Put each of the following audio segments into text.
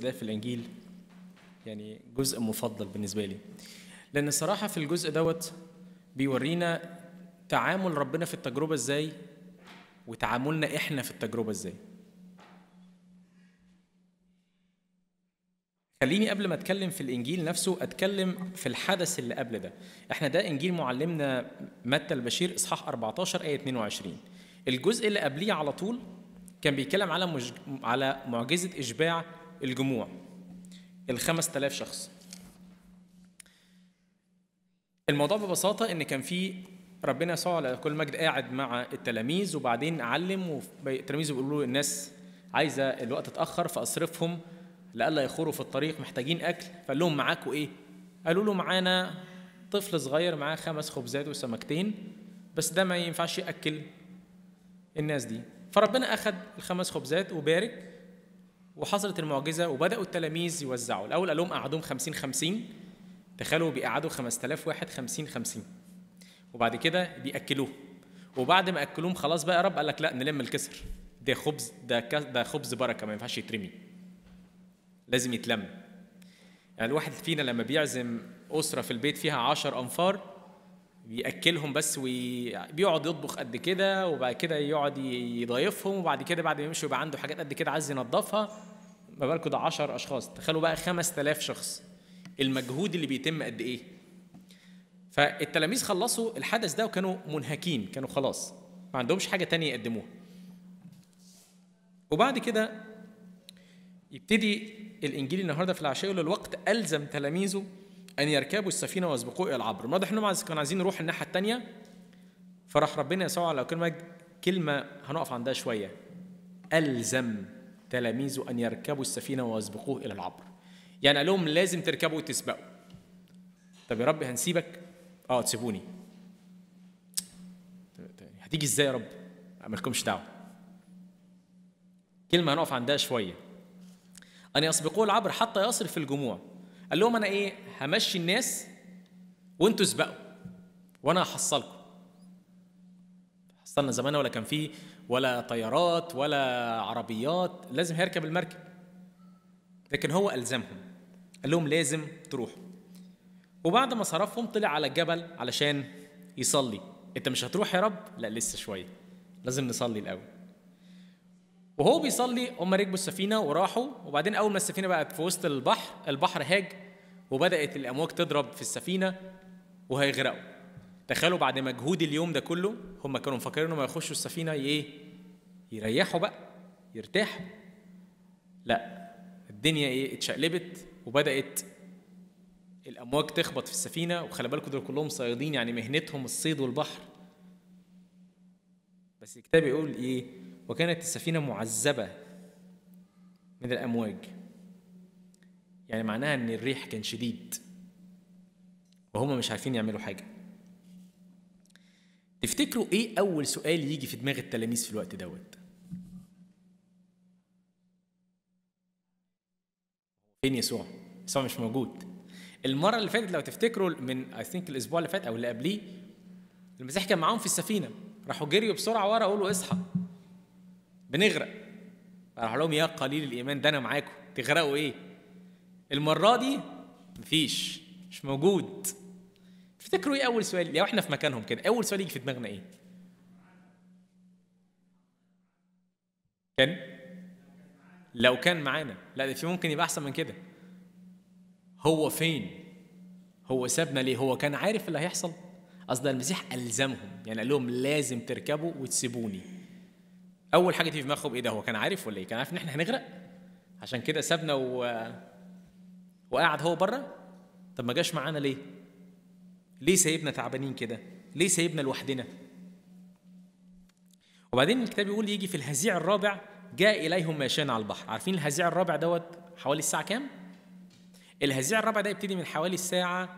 ده في الانجيل يعني جزء مفضل بالنسبه لي لان الصراحه في الجزء دوت بيورينا تعامل ربنا في التجربه ازاي وتعاملنا احنا في التجربه ازاي خليني قبل ما اتكلم في الانجيل نفسه اتكلم في الحدث اللي قبل ده احنا ده انجيل معلمنا متى البشير اصحاح 14 ايه 22 الجزء اللي قبليه على طول كان بيتكلم على مج... على معجزه اشباع الجموع ال 5000 شخص الموضوع ببساطه ان كان في ربنا يسوع على كل مجد قاعد مع التلاميذ وبعدين علم والتلاميذ بيقولوا له الناس عايزه الوقت اتاخر فاصرفهم لئلا يخوروا في الطريق محتاجين اكل فقال لهم معاكوا ايه؟ قالوا له معانا طفل صغير معاه خمس خبزات وسمكتين بس ده ما ينفعش ياكل الناس دي فربنا اخذ الخمس خبزات وبارك وحصلت المعجزه وبداوا التلاميذ يوزعوا الاول قال لهم قعدوهم 50 50 تخيلوا بيقعدوا 5000 واحد 50 50 وبعد كده بياكلوه وبعد ما اكلوهم خلاص بقى يا رب قال لك لا نلم الكسر ده خبز ده ده خبز بركه ما ينفعش يترمي لازم يتلم يعني الواحد فينا لما بيعزم أسرة في البيت فيها عشر أنفار بيأكلهم بس وبيقعد يطبخ قد كده وبعد كده يقعد يضيفهم وبعد كده بعد ما يمشي يبقى عنده حاجات قد كده عايز ينظفها ما بالكم ده 10 أشخاص تخيلوا بقى 5000 شخص المجهود اللي بيتم قد إيه فالتلاميذ خلصوا الحدث ده وكانوا منهكين كانوا خلاص ما عندهمش حاجة تانية يقدموها وبعد كده يبتدي الانجيل النهارده في العشاء يقول الوقت الزم تلاميذه ان يركبوا السفينه ويسبقوا الى العبر واضح انهم كانوا عايزين نروح الناحيه الثانيه فراح ربنا يسوع على كلمه كلمه هنقف عندها شويه الزم تلاميذه ان يركبوا السفينه ويسبقوه الى العبر يعني قال لهم لازم تركبوا وتسبقوا طب يا رب هنسيبك اه تسيبوني هتيجي ازاي يا رب مالكمش دعوه كلمه هنقف عندها شويه أن يسبقوه العبر حتى يصرف الجموع قال لهم أنا إيه همشي الناس وأنتوا اسبقوا وأنا هحصلكم حصلنا زمان ولا كان فيه ولا طيارات ولا عربيات لازم هيركب المركب لكن هو ألزمهم قال لهم لازم تروحوا وبعد ما صرفهم طلع على الجبل علشان يصلي انت مش هتروح يا رب لا لسه شويه لازم نصلي الاول وهو بيصلي هم ركبوا السفينة وراحوا وبعدين أول ما السفينة بقت في وسط البحر البحر هاج وبدأت الأمواج تضرب في السفينة وهيغرقوا تخيلوا بعد مجهود اليوم ده كله هم كانوا مفكرين انهم يخشوا السفينة ايه يريحوا بقى يرتاحوا لا الدنيا ايه اتشقلبت وبدأت الأمواج تخبط في السفينة وخلي بالكم دول كلهم صيادين يعني مهنتهم الصيد والبحر بس الكتاب يقول ايه وكانت السفينة معذبة من الأمواج يعني معناها إن الريح كان شديد وهم مش عارفين يعملوا حاجة تفتكروا إيه أول سؤال يجي في دماغ التلاميذ في الوقت دوت؟ فين يسوع؟ يسوع مش موجود المرة اللي فاتت لو تفتكروا من اي ثينك الأسبوع اللي فات أو اللي قبليه المسيح كان معاهم في السفينة راحوا جريوا بسرعة ورا قالوا اصحى بنغرق راح لهم يا قليل الايمان ده انا معاكم تغرقوا ايه المره دي مفيش مش موجود تفتكروا ايه اول سؤال لو احنا في مكانهم كده اول سؤال يجي في دماغنا ايه كان لو كان معانا لا ده في ممكن يبقى احسن من كده هو فين هو سابنا ليه هو كان عارف اللي هيحصل قصد المسيح الزمهم يعني قال لهم لازم تركبوا وتسيبوني اول حاجه تيجي في دماغهم ايه ده هو كان عارف ولا ايه كان عارف ان احنا هنغرق عشان كده سابنا و... وقاعد هو بره طب ما جاش معانا ليه ليه سايبنا تعبانين كده ليه سايبنا لوحدنا وبعدين الكتاب يقول يجي في الهزيع الرابع جاء اليهم ماشيا على البحر عارفين الهزيع الرابع دوت حوالي الساعه كام الهزيع الرابع ده يبتدي من حوالي الساعه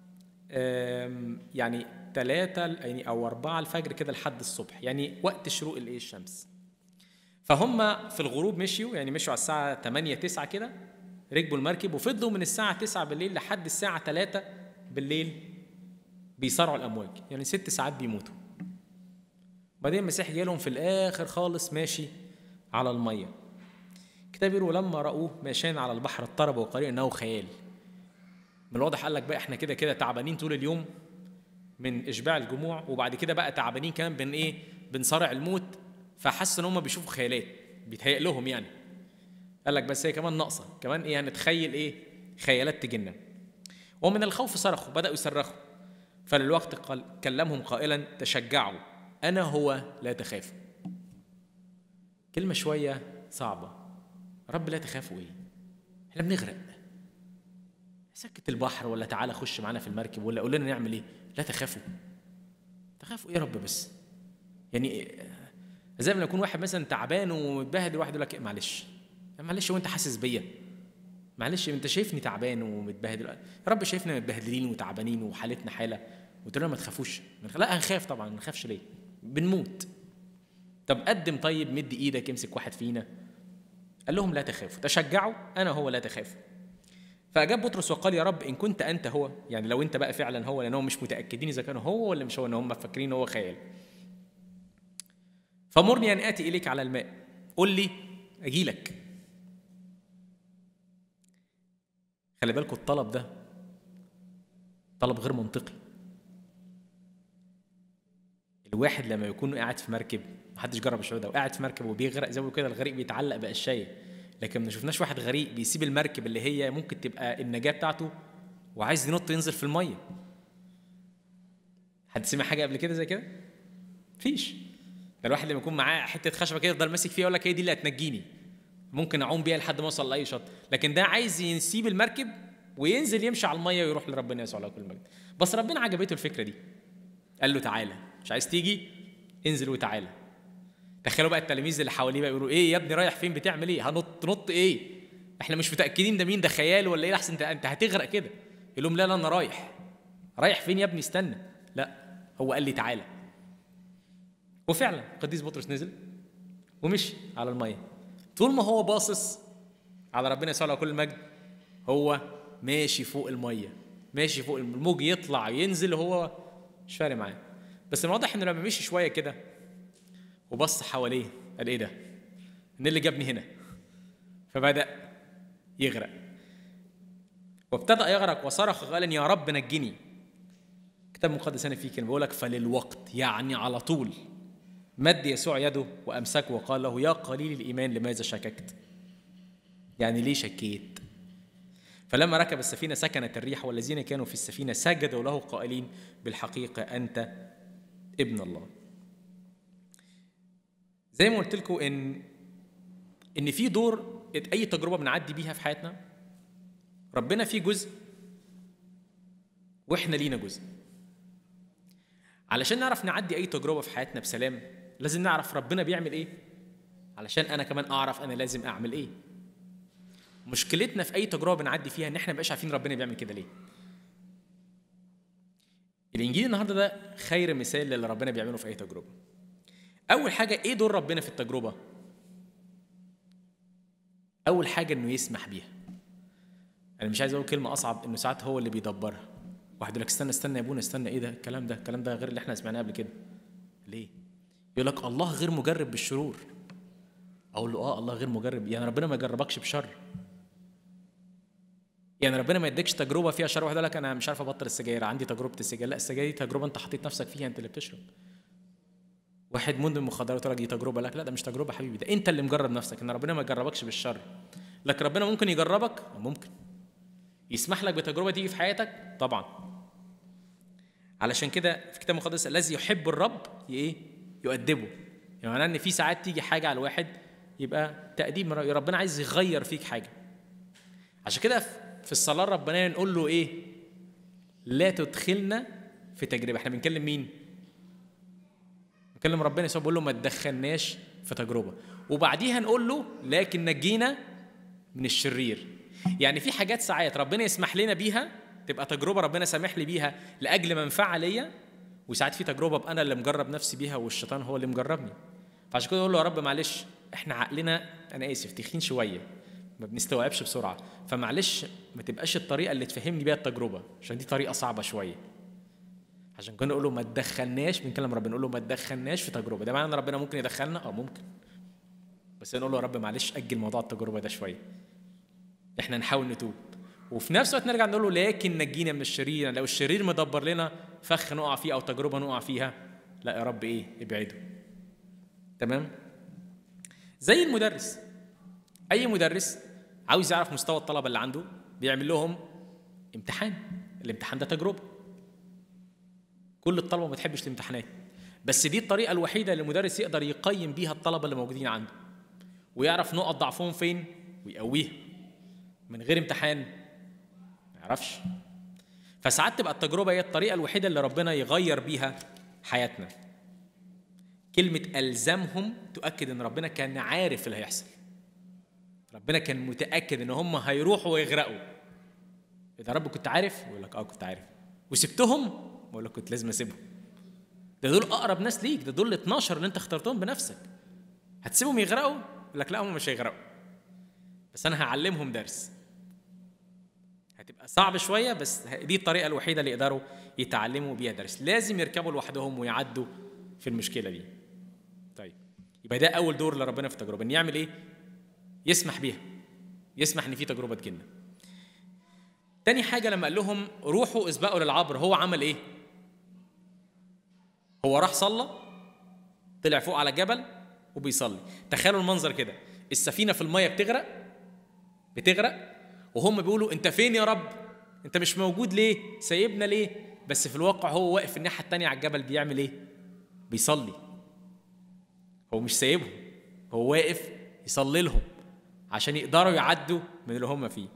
يعني ثلاثة يعني أو أربعة الفجر كده لحد الصبح يعني وقت شروق الإيه الشمس فهم في الغروب مشيوا يعني مشوا على الساعة 8 9 كده ركبوا المركب وفضلوا من الساعة 9 بالليل لحد الساعة 3 بالليل بيصارعوا الأمواج يعني ست ساعات بيموتوا بعدين المسيح جالهم في الآخر خالص ماشي على المية الكتاب بيقول ولما رأوه ماشيا على البحر اضطربوا وقالوا انه خيال من الواضح قال لك بقى احنا كده كده تعبانين طول اليوم من اشباع الجموع وبعد كده بقى تعبانين كمان بين ايه بنصارع الموت فحس ان هم بيشوفوا خيالات بيتهيأ لهم يعني قال لك بس هي كمان ناقصه كمان ايه هنتخيل ايه خيالات تجينا ومن الخوف صرخوا بدأوا يصرخوا فللوقت قال كلمهم قائلا تشجعوا أنا هو لا تخافوا كلمة شوية صعبة رب لا تخافوا إيه إحنا بنغرق سكت البحر ولا تعالى خش معانا في المركب ولا قول لنا نعمل إيه لا تخافوا تخافوا إيه يا رب بس يعني زي ما يكون واحد مثلا تعبان ومتبهدل واحد يقول لك إيه معلش معلش وانت حاسس بيا معلش انت شايفني تعبان ومتبهدل يا رب شايفنا متبهدلين وتعبانين وحالتنا حاله وتقول لنا ما تخافوش لا هنخاف طبعا ما نخافش ليه بنموت طب قدم طيب مد ايدك امسك واحد فينا قال لهم لا تخافوا تشجعوا انا هو لا تخافوا فاجاب بطرس وقال يا رب ان كنت انت هو يعني لو انت بقى فعلا هو لانهم مش متاكدين اذا كان هو ولا مش هو ان هم فاكرين هو خيال فمرني ان اتي اليك على الماء قل لي اجي لك خلي بالكم الطلب ده طلب غير منطقي الواحد لما يكون قاعد في مركب محدش جرب الشعور ده وقاعد في مركب وبيغرق زي ما كده الغريق بيتعلق بقشايه لكن ما شفناش واحد غريق بيسيب المركب اللي هي ممكن تبقى النجاه بتاعته وعايز ينط ينزل في الميه حد سمع حاجه قبل كده زي كده مفيش ده الواحد لما يكون معاه حته خشبه كده يفضل ماسك فيها يقول لك هي دي اللي هتنجيني ممكن اعوم بيها لحد ما اوصل لاي شط لكن ده عايز يسيب المركب وينزل يمشي على الميه ويروح لربنا يسوع على كل مجد بس ربنا عجبته الفكره دي قال له تعالى مش عايز تيجي انزل وتعالى تخيلوا بقى التلاميذ اللي حواليه بقى يقولوا ايه يا ابني رايح فين بتعمل ايه هنط نط ايه احنا مش متاكدين ده مين ده خيال ولا ايه احسن انت انت هتغرق كده يقول لهم لا لا انا رايح رايح فين يا ابني استنى لا هو قال لي تعالى وفعلا قديس بطرس نزل ومشي على الميه طول ما هو باصص على ربنا يسوع كل المجد هو ماشي فوق الميه ماشي فوق الموج يطلع ينزل وهو مش فارق معاه بس الواضح انه لما مشي شويه كده وبص حواليه قال ايه ده؟ ان اللي جابني هنا فبدا يغرق وابتدا يغرق وصرخ قال يا رب نجني كتاب مقدس هنا فيه كلمه بيقول لك فللوقت يعني على طول مد يسوع يده وامسكه وقال له يا قليل الايمان لماذا شككت؟ يعني ليه شكيت؟ فلما ركب السفينه سكنت الريح والذين كانوا في السفينه سجدوا له قائلين بالحقيقه انت ابن الله. زي ما قلت لكم ان ان في دور اي تجربه بنعدي بيها في حياتنا ربنا فيه جزء واحنا لينا جزء. علشان نعرف نعدي اي تجربه في حياتنا بسلام لازم نعرف ربنا بيعمل ايه علشان انا كمان اعرف انا لازم اعمل ايه مشكلتنا في اي تجربه بنعدي فيها ان احنا مبقاش عارفين ربنا بيعمل كده ليه الانجيل النهارده ده خير مثال للي ربنا بيعمله في اي تجربه اول حاجه ايه دور ربنا في التجربه اول حاجه انه يسمح بيها انا مش عايز اقول كلمه اصعب انه ساعات هو اللي بيدبرها واحد يقول لك استنى استنى يا ابونا استنى ايه ده الكلام ده الكلام ده غير اللي احنا سمعناه قبل كده ليه يقول لك الله غير مجرب بالشرور اقول له اه الله غير مجرب يعني ربنا ما يجربكش بشر يعني ربنا ما يديكش تجربه فيها شر واحد يقول لك انا مش عارف ابطل السجاير عندي تجربه السجاير لا السجاير دي تجربه انت حطيت نفسك فيها انت اللي بتشرب واحد مدمن مخدرات يقول لك دي تجربه لك لا ده مش تجربه حبيبي ده انت اللي مجرب نفسك ان ربنا ما يجربكش بالشر لكن ربنا ممكن يجربك ممكن يسمح لك بتجربه تيجي في حياتك طبعا علشان كده في كتاب المقدس الذي يحب الرب ايه يؤدبه يعني معناه ان في ساعات تيجي حاجه على الواحد يبقى تأديب ربنا عايز يغير فيك حاجه عشان كده في الصلاه الربانيه نقول له ايه لا تدخلنا في تجربه احنا بنكلم مين بنكلم ربنا يسوع بيقول له ما تدخلناش في تجربه وبعديها نقول له لكن نجينا من الشرير يعني في حاجات ساعات ربنا يسمح لنا بيها تبقى تجربه ربنا سامح لي بيها لاجل منفعه ليا وساعات في تجربه ابقى انا اللي مجرب نفسي بيها والشيطان هو اللي مجربني فعشان كده اقول له يا رب معلش احنا عقلنا انا اسف تخين شويه ما بنستوعبش بسرعه فمعلش ما تبقاش الطريقه اللي تفهمني بيها التجربه عشان دي طريقه صعبه شويه عشان كده نقول له ما تدخلناش بنكلم ربنا نقول له ما تدخلناش في تجربه ده معنى ان ربنا ممكن يدخلنا اه ممكن بس نقول له يا رب معلش اجل موضوع التجربه ده شويه احنا نحاول نتوب وفي نفس الوقت نرجع نقول له لكن نجينا من الشرير يعني لو الشرير مدبر لنا فخ نقع فيه او تجربه نقع فيها لا يا رب ايه ابعده تمام زي المدرس اي مدرس عاوز يعرف مستوى الطلبه اللي عنده بيعمل لهم امتحان الامتحان ده تجربه كل الطلبه ما بتحبش الامتحانات بس دي الطريقه الوحيده اللي المدرس يقدر يقيم بيها الطلبه اللي موجودين عنده ويعرف نقط ضعفهم فين ويقويها من غير امتحان ما يعرفش فساعات تبقى التجربه هي الطريقه الوحيده اللي ربنا يغير بيها حياتنا كلمه الزمهم تؤكد ان ربنا كان عارف اللي هيحصل ربنا كان متاكد ان هم هيروحوا ويغرقوا اذا رب كنت عارف يقول لك اه كنت عارف وسبتهم بقول لك كنت لازم اسيبهم ده دول اقرب ناس ليك ده دول ال 12 اللي انت اخترتهم بنفسك هتسيبهم يغرقوا يقول لك لا هم مش هيغرقوا بس انا هعلمهم درس هتبقى صعب شويه بس دي الطريقه الوحيده اللي يقدروا يتعلموا بيها درس لازم يركبوا لوحدهم ويعدوا في المشكله دي طيب يبقى ده اول دور لربنا في التجربه ان يعمل ايه يسمح بيها يسمح ان في تجربه تجينا تاني حاجه لما قال لهم روحوا اسبقوا للعبر هو عمل ايه هو راح صلى طلع فوق على جبل وبيصلي تخيلوا المنظر كده السفينه في الميه بتغرق بتغرق وهم بيقولوا انت فين يا رب انت مش موجود ليه سايبنا ليه بس في الواقع هو واقف الناحيه التانية على الجبل بيعمل ايه بيصلي هو مش سايبهم هو واقف يصلي لهم عشان يقدروا يعدوا من اللي هم فيه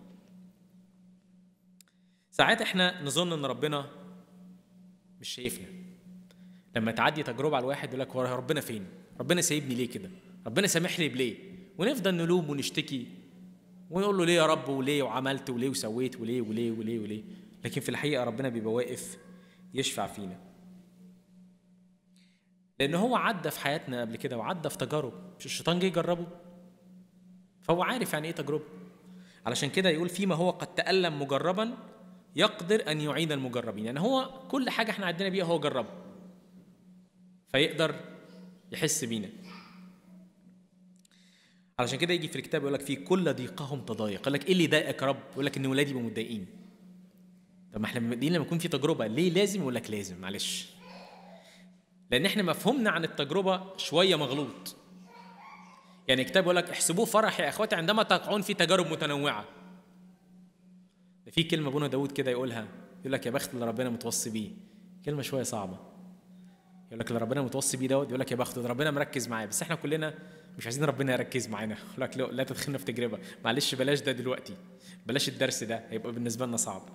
ساعات احنا نظن ان ربنا مش شايفنا لما تعدي تجربه على الواحد يقول لك هو ربنا فين ربنا سايبني ليه كده ربنا سامح لي بليه ونفضل نلوم ونشتكي ونقول له ليه يا رب وليه وعملت وليه وسويت وليه وليه وليه وليه لكن في الحقيقه ربنا بيبقى واقف يشفع فينا لان هو عدى في حياتنا قبل كده وعدى في تجارب مش الشيطان جه يجربه فهو عارف يعني ايه تجربه علشان كده يقول فيما هو قد تألم مجربا يقدر ان يعين المجربين يعني هو كل حاجه احنا عدينا بيها هو جربها فيقدر يحس بينا علشان كده يجي في الكتاب يقول لك في كل ضيقهم تضايق يقول لك ايه اللي ضايقك يا رب يقول لك ان ولادي يبقوا متضايقين طب ما احنا متضايقين لما يكون في تجربه ليه لازم يقول لك لازم معلش لان احنا مفهومنا عن التجربه شويه مغلوط يعني الكتاب يقول لك احسبوه فرح يا اخواتي عندما تقعون في تجارب متنوعه ده في كلمه ابونا داود كده يقولها يقول لك يا بخت اللي ربنا متوصي بيه كلمه شويه صعبه يقول لك اللي ربنا متوصي بيه دوت يقول لك يا بخت ده ربنا مركز معايا بس احنا كلنا مش عايزين ربنا يركز معانا يقول لك لا, لا تدخلنا في تجربه معلش بلاش ده دلوقتي بلاش الدرس ده هيبقى بالنسبه لنا صعب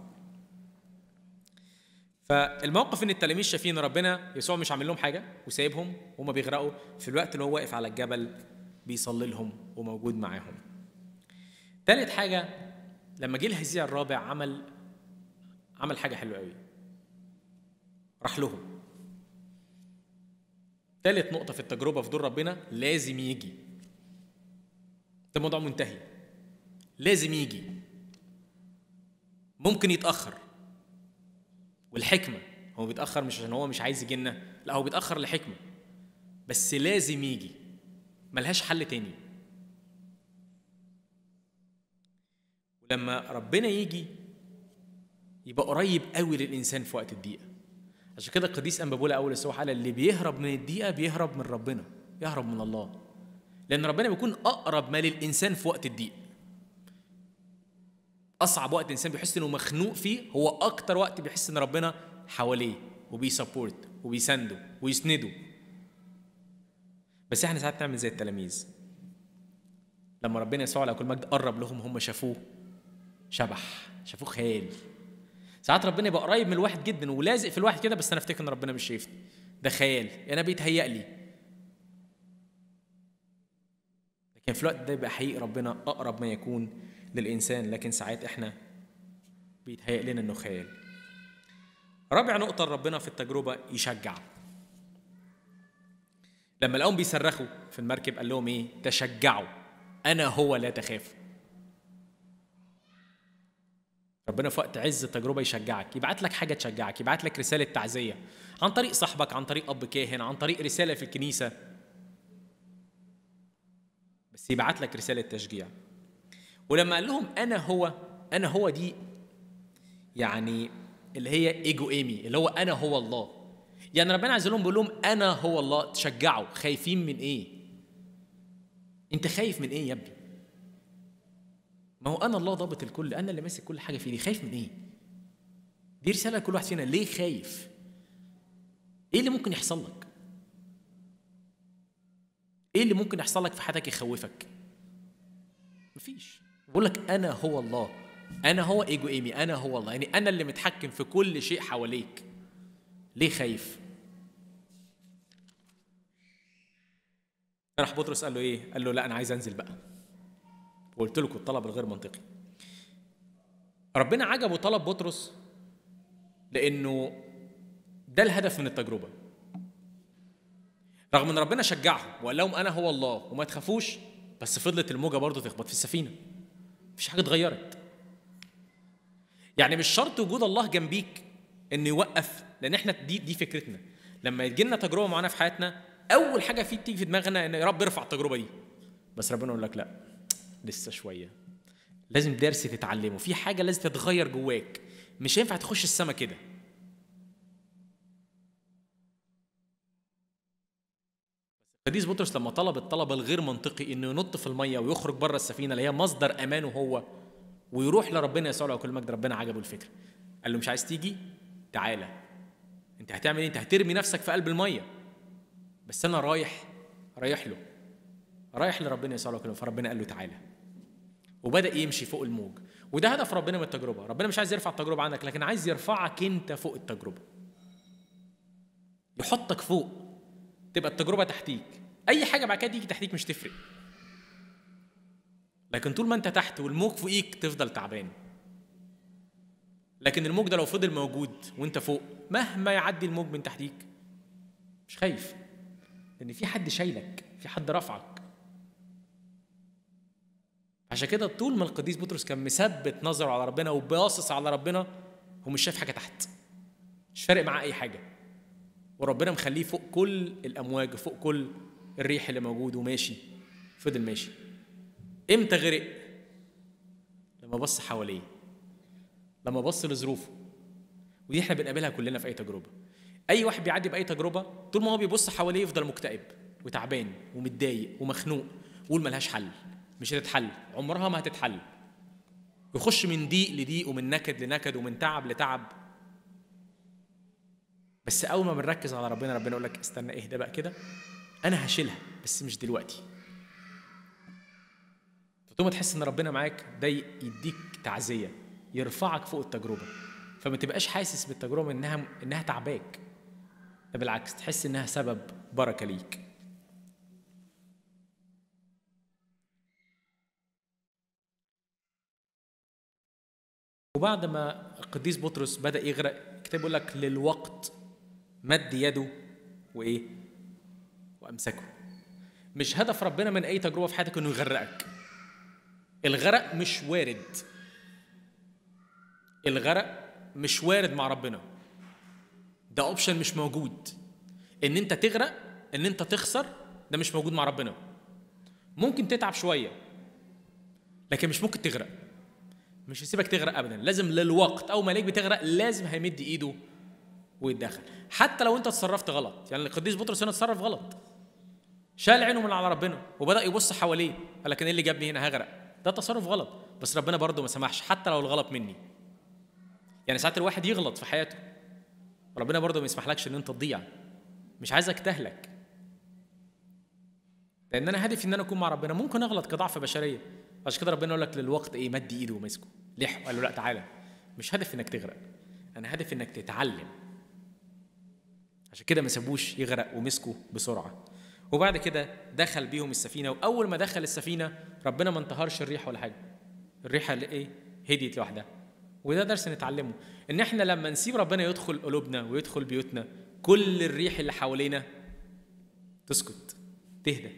فالموقف ان التلاميذ شايفين ربنا يسوع مش عامل لهم حاجه وسايبهم وهم بيغرقوا في الوقت اللي هو واقف على الجبل بيصلي لهم وموجود معاهم تالت حاجه لما جه الهزيع الرابع عمل عمل حاجه حلوه قوي راح لهم تالت نقطة في التجربة في دور ربنا لازم يجي ده موضوع منتهي لازم يجي ممكن يتأخر والحكمة هو بيتأخر مش عشان هو مش عايز يجي لنا لا هو بيتأخر لحكمة بس لازم يجي ملهاش حل تاني ولما ربنا يجي يبقى قريب قوي للإنسان في وقت الضيقة عشان كده القديس أنبابولا أول السوح قال اللي بيهرب من الضيقة بيهرب من ربنا يهرب من الله لأن ربنا بيكون أقرب ما للإنسان في وقت الضيق أصعب وقت الإنسان بيحس إنه مخنوق فيه هو أكتر وقت بيحس إن ربنا حواليه وبيسبورت وبيسنده ويسنده بس احنا ساعات نعمل زي التلاميذ لما ربنا يسوع على كل مجد قرب لهم هم شافوه شبح شافوه خيال ساعات ربنا يبقى قريب من الواحد جدا ولازق في الواحد كده بس انا افتكر ان ربنا مش شايفني ده خيال انا بيتهيأ لي لكن في الوقت ده يبقى حقيقي ربنا اقرب ما يكون للانسان لكن ساعات احنا بيتهيأ لنا انه خيال رابع نقطة ربنا في التجربة يشجع لما لقاهم بيصرخوا في المركب قال لهم ايه تشجعوا انا هو لا تخافوا ربنا في وقت عز التجربه يشجعك يبعت لك حاجه تشجعك يبعت لك رساله تعزيه عن طريق صاحبك عن طريق اب كاهن عن طريق رساله في الكنيسه بس بس يبعت لك رساله تشجيع ولما قال لهم انا هو انا هو دي يعني اللي هي ايجو ايمي اللي هو انا هو الله يعني ربنا عايز لهم بيقول لهم انا هو الله تشجعوا خايفين من ايه انت خايف من ايه يا ابني ما هو انا الله ضابط الكل انا اللي ماسك كل حاجه في ايدي خايف من ايه دي رساله لكل واحد فينا ليه خايف ايه اللي ممكن يحصل لك ايه اللي ممكن يحصل لك في حياتك يخوفك مفيش بقول لك انا هو الله انا هو ايجو ايمي انا هو الله يعني انا اللي متحكم في كل شيء حواليك ليه خايف راح بطرس قال له ايه قال له لا انا عايز انزل بقى وقلت لكم الطلب الغير منطقي ربنا عجبه طلب بطرس لانه ده الهدف من التجربه رغم ان ربنا شجعهم وقال لهم انا هو الله وما تخافوش بس فضلت الموجه برضه تخبط في السفينه مفيش حاجه اتغيرت يعني مش شرط وجود الله جنبيك انه يوقف لان احنا دي دي فكرتنا لما يجي لنا تجربه معانا في حياتنا اول حاجه في تيجي في دماغنا ان يا رب ارفع التجربه دي بس ربنا يقول لك لا لسه شويه لازم درس تتعلمه في حاجه لازم تتغير جواك مش هينفع تخش السما كده قديس بطرس لما طلب الطلب الغير منطقي انه ينط في الميه ويخرج بره السفينه اللي هي مصدر امانه هو ويروح لربنا يسوع له كل مجد ربنا عجبه الفكره قال له مش عايز تيجي تعالى انت هتعمل ايه انت هترمي نفسك في قلب الميه بس انا رايح رايح له رايح لربنا يسوع له كل فربنا قال له تعالى وبدا يمشي فوق الموج وده هدف ربنا من التجربه ربنا مش عايز يرفع التجربه عنك لكن عايز يرفعك انت فوق التجربه يحطك فوق تبقى التجربه تحتيك اي حاجه بعد كده تيجي تحتيك مش تفرق لكن طول ما انت تحت والموج فوقيك تفضل تعبان لكن الموج ده لو فضل موجود وانت فوق مهما يعدي الموج من تحتيك مش خايف لان في حد شايلك في حد رفعك عشان كده طول ما القديس بطرس كان مثبت نظره على ربنا وباصص على ربنا هو مش شايف حاجه تحت مش فارق معاه اي حاجه وربنا مخليه فوق كل الامواج فوق كل الريح اللي موجود وماشي فضل ماشي امتى غرق لما بص حواليه لما بص لظروفه ودي احنا بنقابلها كلنا في اي تجربه اي واحد بيعدي باي تجربه طول ما هو بيبص حواليه يفضل مكتئب وتعبان ومتضايق ومخنوق ويقول ملهاش حل مش هتتحل عمرها ما هتتحل يخش من ضيق لضيق ومن نكد لنكد ومن تعب لتعب بس اول ما بنركز على ربنا ربنا يقول لك استنى اهدى بقى كده انا هشيلها بس مش دلوقتي طول ما تحس ان ربنا معاك ده يديك تعزيه يرفعك فوق التجربه فما تبقاش حاسس بالتجربه انها انها تعباك ده بالعكس تحس انها سبب بركه ليك وبعد ما القديس بطرس بدا يغرق الكتاب يقول لك للوقت مد يده وايه وامسكه مش هدف ربنا من اي تجربه في حياتك انه يغرقك الغرق مش وارد الغرق مش وارد مع ربنا ده اوبشن مش موجود ان انت تغرق ان انت تخسر ده مش موجود مع ربنا ممكن تتعب شويه لكن مش ممكن تغرق مش هيسيبك تغرق ابدا لازم للوقت اول ما ليك بتغرق لازم هيمد ايده ويتدخل حتى لو انت اتصرفت غلط يعني القديس بطرس هنا اتصرف غلط شال عينه من على ربنا وبدا يبص حواليه قال لك ايه اللي جابني هنا هغرق ده تصرف غلط بس ربنا برضه ما سمحش حتى لو الغلط مني يعني ساعات الواحد يغلط في حياته ربنا برضه ما يسمحلكش ان انت تضيع مش عايزك تهلك لان انا هدفي ان انا اكون مع ربنا ممكن اغلط كضعف بشريه عشان كده ربنا يقول لك للوقت ايه مد ايده ومسكه لحقه قال له لا تعالى مش هدفي انك تغرق انا هدفي انك تتعلم عشان كده ما سابوش يغرق ومسكه بسرعه وبعد كده دخل بيهم السفينه واول ما دخل السفينه ربنا ما انتهرش الريح ولا حاجه الريحه اللي ايه هديت لوحدها وده درس نتعلمه ان احنا لما نسيب ربنا يدخل قلوبنا ويدخل بيوتنا كل الريح اللي حوالينا تسكت تهدى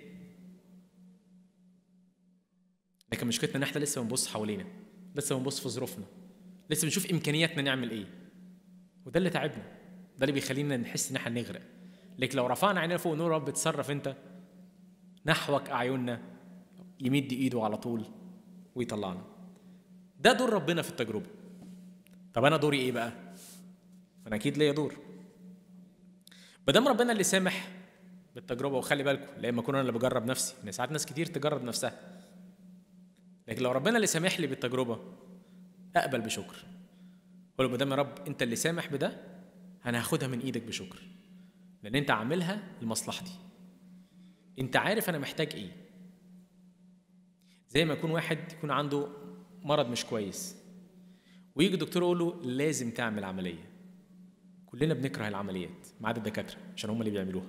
لكن مشكلتنا ان احنا لسه بنبص حوالينا لسه بنبص في ظروفنا لسه بنشوف امكانياتنا نعمل ايه وده اللي تعبنا ده اللي بيخلينا نحس ان احنا نغرق لكن لو رفعنا عينينا فوق نور رب تصرف انت نحوك اعيننا يمد ايده على طول ويطلعنا ده دور ربنا في التجربه طب انا دوري ايه بقى انا اكيد ليا دور ما ربنا اللي سامح بالتجربه وخلي بالكم لما اكون انا اللي بجرب نفسي ان ساعات ناس كتير تجرب نفسها لكن لو ربنا اللي سامح لي بالتجربه اقبل بشكر اقول له دام يا رب انت اللي سامح بده انا هاخدها من ايدك بشكر لان انت عاملها لمصلحتي انت عارف انا محتاج ايه زي ما يكون واحد يكون عنده مرض مش كويس ويجي الدكتور يقول له لازم تعمل عمليه كلنا بنكره العمليات ما عدا الدكاتره عشان هم اللي بيعملوها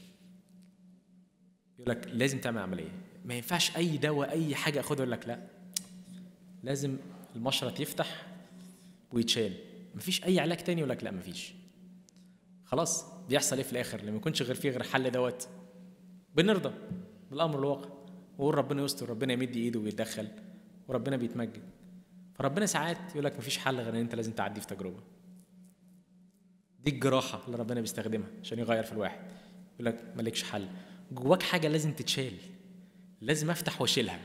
يقول لك لازم تعمل عمليه ما ينفعش اي دواء اي حاجه اخدها يقول لك لا لازم المشرط يفتح ويتشال مفيش اي علاج تاني يقول لك لا مفيش خلاص بيحصل ايه في الاخر لما يكونش غير فيه غير حل دوت بنرضى بالامر الواقع وقول ربنا يستر ربنا يمد ايده ويتدخل وربنا بيتمجد فربنا ساعات يقول لك مفيش حل غير ان انت لازم تعدي في تجربه دي الجراحه اللي ربنا بيستخدمها عشان يغير في الواحد يقول لك مالكش حل جواك حاجه لازم تتشال لازم افتح واشيلها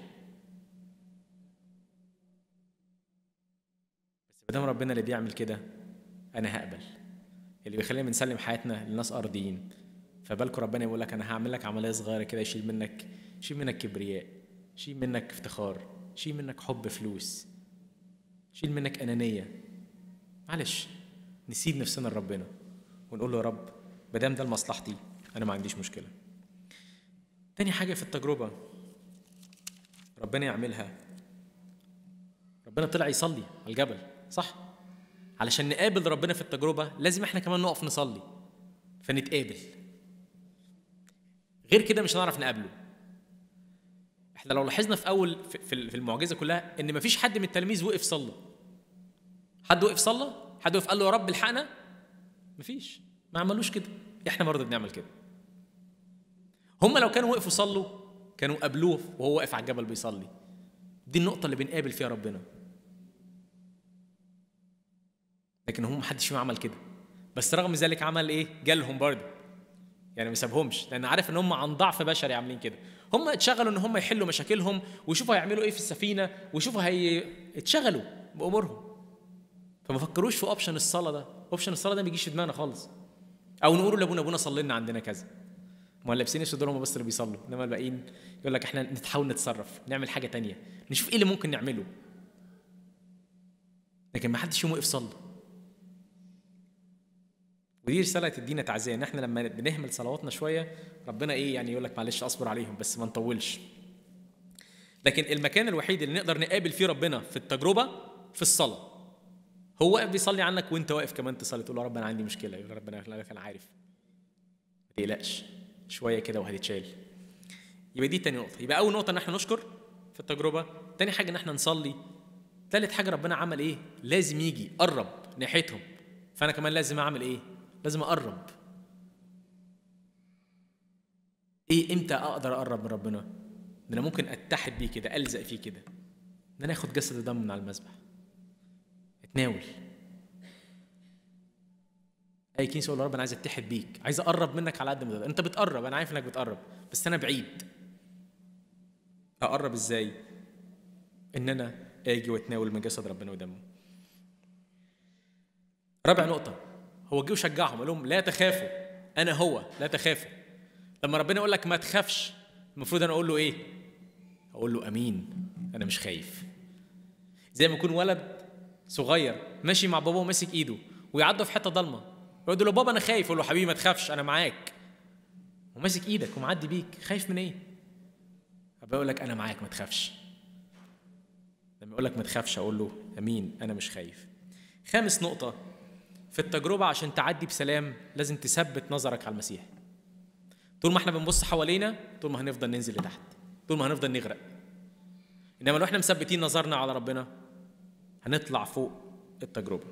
بس ما دام ربنا اللي بيعمل كده انا هقبل اللي بيخلينا بنسلم حياتنا لناس ارضيين فبالكم ربنا يقول لك انا هعمل لك عمليه صغيره كده يشيل منك يشيل منك كبرياء يشيل منك افتخار يشيل منك حب فلوس يشيل منك انانيه معلش نسيب نفسنا لربنا ونقول له يا رب ما دام ده لمصلحتي انا ما عنديش مشكله تاني حاجه في التجربه ربنا يعملها ربنا طلع يصلي على الجبل صح علشان نقابل ربنا في التجربة لازم احنا كمان نقف نصلي فنتقابل غير كده مش هنعرف نقابله احنا لو لاحظنا في اول في المعجزه كلها ان مفيش حد من التلاميذ وقف صلى حد وقف صلى حد وقف قال له يا رب الحقنا مفيش ما عملوش كده احنا برضه بنعمل كده هم لو كانوا وقفوا صلوا كانوا قابلوه وهو واقف على الجبل بيصلي دي النقطة اللي بنقابل فيها ربنا لكن هم محدش فيهم عمل كده بس رغم ذلك عمل ايه؟ جالهم برضه يعني ما سابهمش لان عارف ان هم عن ضعف بشري عاملين كده هم اتشغلوا ان هم يحلوا مشاكلهم ويشوفوا هيعملوا ايه في السفينه ويشوفوا هي اتشغلوا بامورهم فما فكروش في اوبشن الصلاه ده اوبشن الصلاه ده ما بيجيش في دماغنا خالص او نقول لابونا ابونا صلي لنا عندنا كذا ما لابسين اسود هم بس اللي بيصلوا انما الباقيين يقول لك احنا نتحاول نتصرف نعمل حاجه تانية نشوف ايه اللي ممكن نعمله لكن ما حدش فيهم وقف صلى ودي رساله تدينا تعزيه ان احنا لما بنهمل صلواتنا شويه ربنا ايه يعني يقول لك معلش اصبر عليهم بس ما نطولش لكن المكان الوحيد اللي نقدر نقابل فيه ربنا في التجربه في الصلاه هو واقف بيصلي عنك وانت واقف كمان تصلي تقول له رب انا عندي مشكله يقول ربنا انا عارف ما تقلقش شويه كده وهتتشال يبقى دي تاني نقطه يبقى اول نقطه ان احنا نشكر في التجربه تاني حاجه ان احنا نصلي تالت حاجه ربنا عمل ايه لازم يجي قرب ناحيتهم فانا كمان لازم اعمل ايه لازم اقرب ايه امتى اقدر اقرب من ربنا ان انا ممكن اتحد بيه كده الزق فيه كده ان انا اخد جسد الدم من على المذبح اتناول اي كنيسه يقول يا رب انا عايز اتحد بيك عايز اقرب منك على قد ما تقدر انت بتقرب انا عارف انك بتقرب بس انا بعيد اقرب ازاي ان انا اجي واتناول من جسد ربنا ودمه رابع نقطه هو جه وشجعهم قال لهم لا تخافوا انا هو لا تخافوا لما ربنا يقول لك ما تخافش المفروض انا اقول له ايه اقول له امين انا مش خايف زي ما يكون ولد صغير ماشي مع باباه وماسك ايده ويعدوا في حته ضلمه يقول له بابا انا خايف يقول له حبيبي ما تخافش انا معاك وماسك ايدك ومعدي بيك خايف من ايه ابقى اقول لك انا معاك ما تخافش لما يقول لك ما تخافش اقول له امين انا مش خايف خامس نقطه في التجربه عشان تعدي بسلام لازم تثبت نظرك على المسيح طول ما احنا بنبص حوالينا طول ما هنفضل ننزل لتحت طول ما هنفضل نغرق انما لو احنا مثبتين نظرنا على ربنا هنطلع فوق التجربه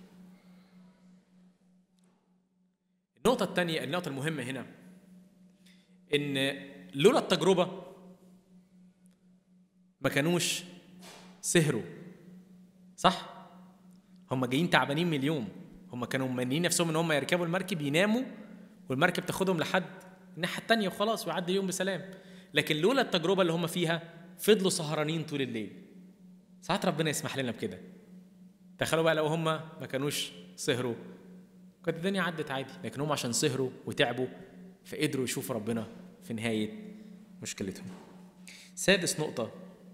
النقطة الثانية النقطة المهمة هنا إن لولا التجربة ما كانوش سهروا صح؟ هم جايين تعبانين من اليوم هم كانوا ممنيين نفسهم ان هم يركبوا المركب يناموا والمركب تاخدهم لحد الناحية التانية وخلاص ويعدي اليوم بسلام لكن لولا التجربة اللي هم فيها فضلوا سهرانين طول الليل ساعات ربنا يسمح لنا بكده تخيلوا بقى لو هم ما كانوش سهروا كانت الدنيا عدت عادي لكن هم عشان سهروا وتعبوا فقدروا يشوفوا ربنا في نهاية مشكلتهم سادس نقطة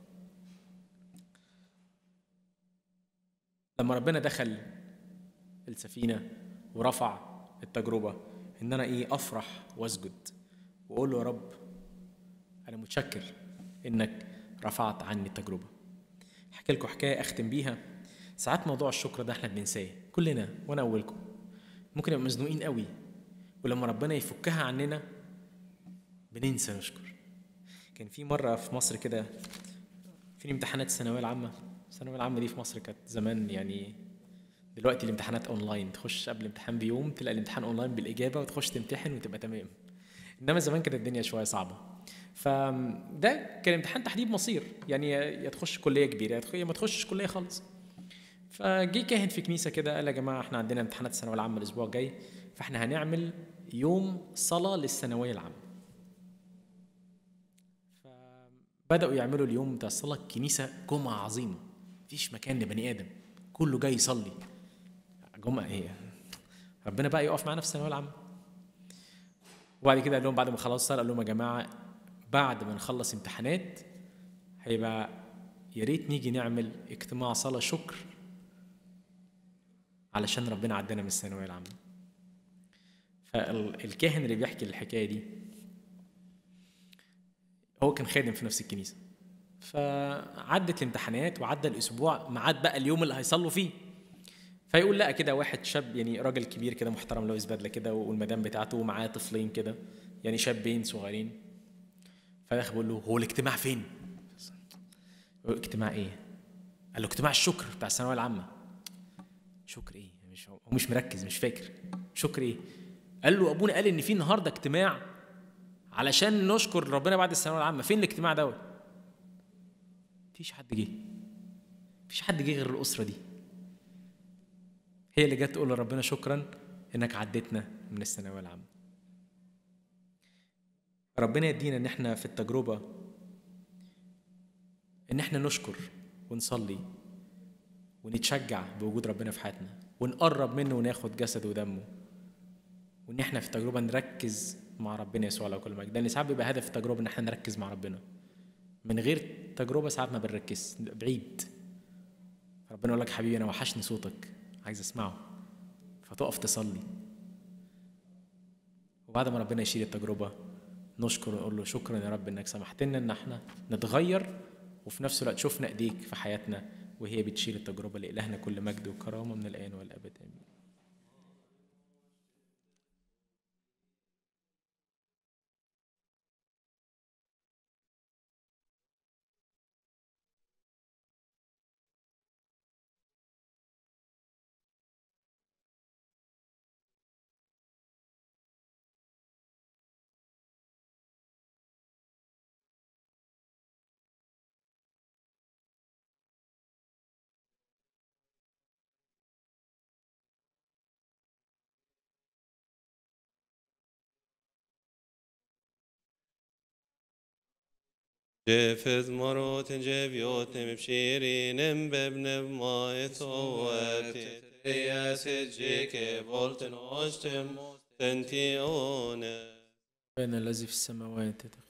لما ربنا دخل السفينة ورفع التجربة إن أنا إيه أفرح وأسجد وأقول له يا رب أنا متشكر إنك رفعت عني التجربة أحكي لكم حكاية أختم بيها ساعات موضوع الشكر ده إحنا بننساه كلنا وأنا أولكم ممكن نبقى مزنوقين قوي ولما ربنا يفكها عننا بننسى نشكر كان في مرة في مصر كده في امتحانات الثانوية العامة الثانوية العامة دي في مصر كانت زمان يعني دلوقتي الامتحانات اونلاين تخش قبل الامتحان بيوم تلاقي الامتحان اونلاين بالاجابه وتخش تمتحن وتبقى تمام انما زمان كانت الدنيا شويه صعبه فده كان امتحان تحديد مصير يعني يا تخش كليه كبيره يا ما تخشش كليه خالص فجي كاهن في كنيسه كده قال يا جماعه احنا عندنا امتحانات الثانويه العامه الاسبوع الجاي فاحنا هنعمل يوم صلاه للثانويه العامه فبداوا يعملوا اليوم بتاع الصلاه الكنيسه جمعه عظيمه مفيش مكان لبني ادم كله جاي يصلي جمعه ايه ربنا بقى يقف معانا في الثانويه العامه وبعد كده قال لهم بعد ما خلص صلاه قال لهم يا جماعه بعد ما نخلص امتحانات هيبقى يا ريت نيجي نعمل اجتماع صلاه شكر علشان ربنا عدانا من الثانويه العامه فالكاهن اللي بيحكي الحكايه دي هو كان خادم في نفس الكنيسه فعدت الامتحانات وعدى الاسبوع ميعاد بقى اليوم اللي هيصلوا فيه فيقول لا كده واحد شاب يعني راجل كبير كده محترم لابس بدله كده والمدام بتاعته ومعاه طفلين كده يعني شابين صغيرين فدخل بيقول له هو الاجتماع فين؟ اجتماع ايه؟ قال له اجتماع الشكر بتاع الثانويه العامه شكر ايه؟ مش هو مش مركز مش فاكر شكر ايه؟ قال له ابونا قال ان في النهارده اجتماع علشان نشكر ربنا بعد الثانويه العامه فين الاجتماع دوت؟ مفيش حد جه مفيش حد جه غير الاسره دي هي اللي جت تقول لربنا شكرا انك عديتنا من الثانويه العامه ربنا يدينا ان احنا في التجربه ان احنا نشكر ونصلي ونتشجع بوجود ربنا في حياتنا ونقرب منه وناخد جسده ودمه وان احنا في التجربه نركز مع ربنا يسوع على كل مجد لان ساعات بيبقى هدف التجربه ان احنا نركز مع ربنا من غير تجربه ساعات ما بنركز بعيد ربنا يقول لك حبيبي انا وحشني صوتك عايز اسمعه فتقف تصلي وبعد ما ربنا يشيل التجربه نشكر ونقول له شكرا يا رب انك سمحت لنا ان احنا نتغير وفي نفس الوقت شفنا ايديك في حياتنا وهي بتشيل التجربه لالهنا كل مجد وكرامه من الان والابد امين جفز مرات جفيوت مبشيرين ببن ما صوت ياس جيك فولت نوشتم تنتيون بين الذي في السماوات